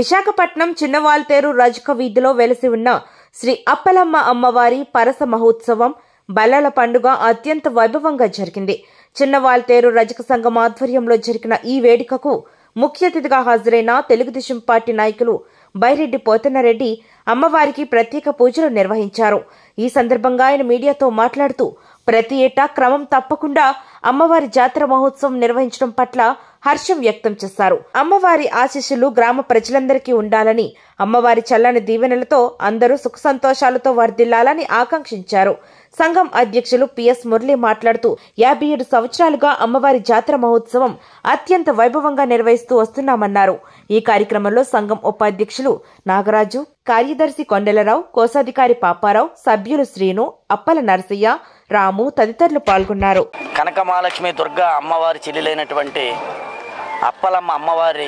విశాఖపట్నం చిన్నవాల్తేరు రజక వీధిలో వెలసి ఉన్న శ్రీ అప్పలమ్మ అమ్మవారి పరస మహోత్సవం బల్లల పండుగ అత్యంత వైభవంగా జరిగింది చిన్నవాల్తేరు రజక సంఘం ఆధ్వర్యంలో జరిగిన ఈ వేడుకకు ముఖ్య అతిథిగా హాజరైన తెలుగుదేశం పార్టీ నాయకులు బైరెడ్డి పోతన్నరెడ్డి అమ్మవారికి ప్రత్యేక పూజలు నిర్వహించారు ఈ సందర్భంగా ఆయన మీడియాతో మాట్లాడుతూ ప్రతి ఏటా క్రమం తప్పకుండా అమ్మవారి జాతర మహోత్సవం నిర్వహించడం పట్ల హర్షం వ్యక్తం చేశారు అమ్మవారి ఆశీస్సులు గ్రామ ప్రజలందరికీ ఉండాలని అమ్మవారి చల్లని దీవెనలతో అందరూ సుఖ సంతోషాలతో వర్ధిల్లాలని ఆకాంక్షించారు సంఘం అధ్యక్షులు పిఎస్ మురళి మాట్లాడుతూ యాభై ఏడు సంవత్సరాలుగా అమ్మవారి జాతర మహోత్సవం అత్యంత వైభవంగా నిర్వహిస్తూ వస్తున్నామన్నారు ఈ కార్యక్రమంలో సంఘం ఉపాధ్యక్షులు నాగరాజు కార్యదర్శి కొండలరావు కోశాధికారి పాపారావు సభ్యులు శ్రీను అప్పల నరసయ్య రాము తదితరులు పాల్గొన్నారు కనకమహాలక్ష్మి దుర్గా అమ్మవారి చెల్లెలైనటువంటి అప్పలమ్మ అమ్మవారి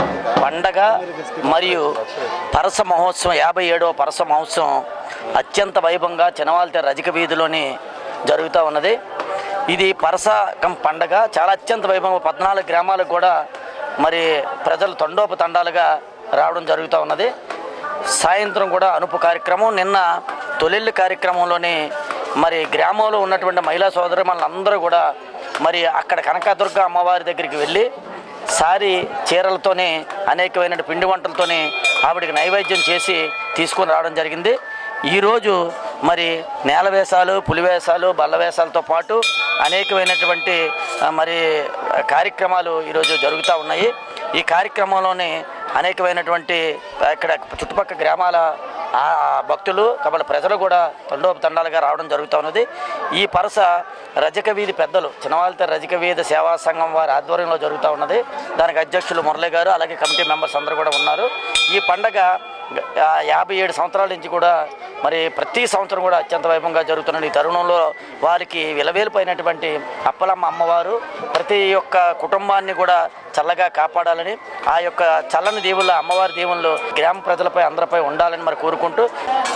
పండగ మరియు పరస మహోత్సవం యాభై ఏడవ పరస మహోత్సవం అత్యంత వైభవంగా చినవాల్తే రజక వీధిలోని జరుగుతూ ఉన్నది ఇది పరసకం పండగ చాలా అత్యంత వైభవం పద్నాలుగు గ్రామాలకు కూడా మరి ప్రజలు తండోపతండాలుగా రావడం జరుగుతూ ఉన్నది సాయంత్రం కూడా అనుపు కార్యక్రమం నిన్న తొలిల్లు కార్యక్రమంలోని మరి గ్రామంలో ఉన్నటువంటి మహిళా సోదరు అందరూ కూడా మరి అక్కడ కనకదుర్గ అమ్మవారి దగ్గరికి వెళ్ళి సారి చీరలతోని అనేకమైన పిండి వంటలతోని ఆవిడకి నైవేద్యం చేసి తీసుకొని రావడం జరిగింది ఈరోజు మరి నేల వేషాలు పులి వేషాలు బల్ల వేషాలతో పాటు అనేకమైనటువంటి ఆ, మరి కార్యక్రమాలు ఈరోజు జరుగుతూ ఉన్నాయి ఈ కార్యక్రమంలోని అనేకమైనటువంటి ఆ, ఇక్కడ చుట్టుపక్కల గ్రామాల ఆ భక్తులు కాబట్టి ప్రజలు కూడా తండోపతండాలుగా రావడం జరుగుతూ ఉన్నది ఈ పరస రజక వీధి పెద్దలు చిన్నవాళ్ళతో రజక వీధి సేవా సంఘం వారి ఆధ్వర్యంలో జరుగుతూ ఉన్నది దానికి అధ్యక్షులు మురళి గారు అలాగే కమిటీ మెంబర్స్ అందరూ కూడా ఉన్నారు ఈ పండగ ఆ, యాభై ఏడు సంవత్సరాల నుంచి కూడా మరి ప్రతి సంవత్సరం కూడా అత్యంత వైభవంగా జరుగుతున్న ఈ తరుణంలో వారికి విలవేలిపోయినటువంటి అప్పలమ్మ అమ్మవారు ప్రతి ఒక్క కుటుంబాన్ని కూడా చల్లగా కాపాడాలని ఆ యొక్క చల్లని దేవుళ్ళ అమ్మవారి దేవుళ్ళు గ్రామ ప్రజలపై అందరిపై ఉండాలని మరి కోరుకుంటూ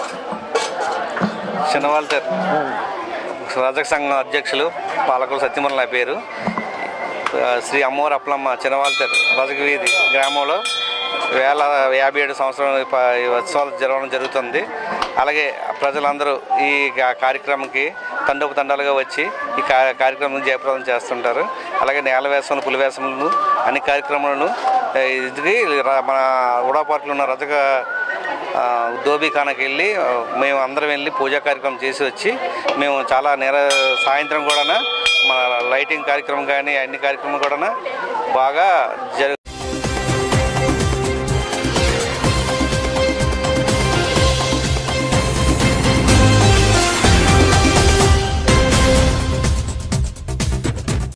చిన్నవాళ్ళర్ రజక సంఘం అధ్యక్షులు పాలకులు సత్యమల నా పేరు ఆ, శ్రీ అమ్మవారి అప్పలమ్మ చిన్నవాళ్ళర్ రజక వీధి గ్రామంలో వేల యాభై ఏడు సంవత్సరం ప- ఈ ఉత్సవాలు జరగడం జరుగుతుంది అలాగే ప్రజలందరూ ఈ కా- కార్యక్రమంకి తండోపు తండాలుగా వచ్చి ఈ కా- కార్యక్రమం జయప్రదం చేస్తుంటారు అలాగే నేల వేసములు పులి వేసములను అన్ని కార్యక్రమాలను ఆ, ఇది ర- మన ఉడాపాట్లో ఉన్న రజక ఆ, ధోబీఖానాకి వెళ్ళి ఆ, మేము అందరం వెళ్ళి పూజా కార్యక్రమం చేసి వచ్చి మేము చాలా నేర సాయంత్రం కూడా మన లైటింగ్ కార్యక్రమం కానీ అన్ని కార్యక్రమం కూడా బాగా జరు